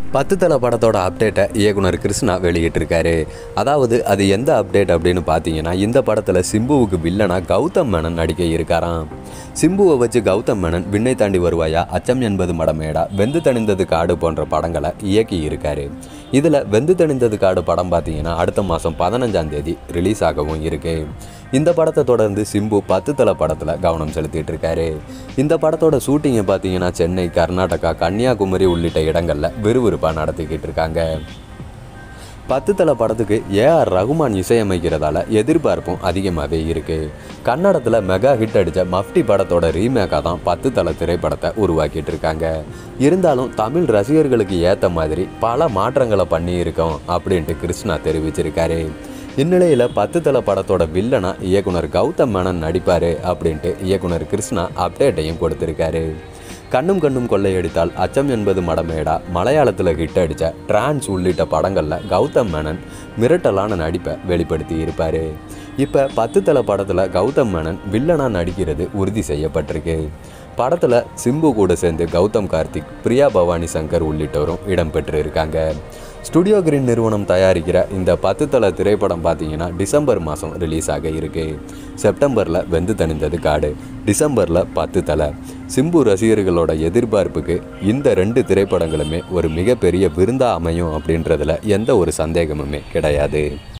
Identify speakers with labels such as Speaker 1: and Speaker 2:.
Speaker 1: பத்து தலை படத்தோட அப்டேட்டை இயக்குனர் கிருஷ்ணா வெளியிட்டிருக்காரு அதாவது அது எந்த அப்டேட் அப்படின்னு பார்த்தீங்கன்னா இந்த படத்தில் சிம்புவுக்கு வில்லனா கௌதம் மேனன் நடிக்க இருக்காராம் சிம்புவை வச்சு கௌதம் மேனன் விண்ணை தாண்டி வருவாயா அச்சம் என்பது மடமேடா வெந்து தணிந்தது காடு போன்ற படங்களை இயக்கி இருக்காரு இதில் வெந்து தணிந்தது காடு படம் பார்த்தீங்கன்னா அடுத்த மாதம் பதினஞ்சாம் தேதி ரிலீஸ் ஆகவும் இருக்கு இந்த படத்தை தொடர்ந்து சிம்பு பத்து தலை படத்தில் கவனம் செலுத்திட்டு இருக்காரு இந்த படத்தோட ஷூட்டிங்கை பார்த்தீங்கன்னா சென்னை கர்நாடகா கன்னியாகுமரி உள்ளிட்ட இடங்களில் விறுவிறுப்பாக நடத்திக்கிட்டு இருக்காங்க பத்து தலை படத்துக்கு ஏஆர் ரகுமான் இசையமைக்கிறதால எதிர்பார்ப்பும் அதிகமாகவே இருக்குது கன்னடத்தில் மெகா ஹிட் அடித்த மஃப்டி படத்தோட ரீமேக்காக தான் பத்து தலை திரைப்படத்தை உருவாக்கிட்டு இருக்காங்க இருந்தாலும் தமிழ் ரசிகர்களுக்கு ஏற்ற மாதிரி பல மாற்றங்களை பண்ணியிருக்கோம் அப்படின்ட்டு கிருஷ்ணா தெரிவிச்சிருக்காரு இந்நிலையில் பத்து தலை படத்தோட வில்லனா இயக்குனர் கௌதம் மேனன் நடிப்பார் அப்படின்ட்டு இயக்குனர் கிருஷ்ணா அப்டேட்டையும் கொடுத்துருக்காரு கண்ணும் கண்ணும் கொள்ளையடித்தால் அச்சம் என்பது மடமேடா மலையாளத்தில் ஹிட் அடித்த டிரான்ஸ் உள்ளிட்ட படங்களில் கௌதம் மேனன் மிரட்டலான நடிப்பை வெளிப்படுத்தி இருப்பார் இப்போ பத்து தலை படத்தில் கௌதம் மேனன் வில்லனாக நடிக்கிறது உறுதி செய்யப்பட்டிருக்கு படத்தில் சிம்பு கூட சேர்ந்து கௌதம் கார்த்திக் பிரியா பவானி சங்கர் உள்ளிட்டோரும் இடம்பெற்று இருக்காங்க ஸ்டுடியோ கிரீன் நிறுவனம் தயாரிக்கிற இந்த பத்து தலை திரைப்படம் பார்த்தீங்கன்னா டிசம்பர் மாதம் ரிலீஸ் ஆக இருக்கு செப்டம்பரில் வெந்து தணிந்தது காடு டிசம்பரில் பத்து தலை சிம்பு ரசிகர்களோட எதிர்பார்ப்புக்கு இந்த ரெண்டு திரைப்படங்களுமே ஒரு மிகப்பெரிய விருந்தா அமையும் அப்படின்றதுல எந்த ஒரு சந்தேகமுமே கிடையாது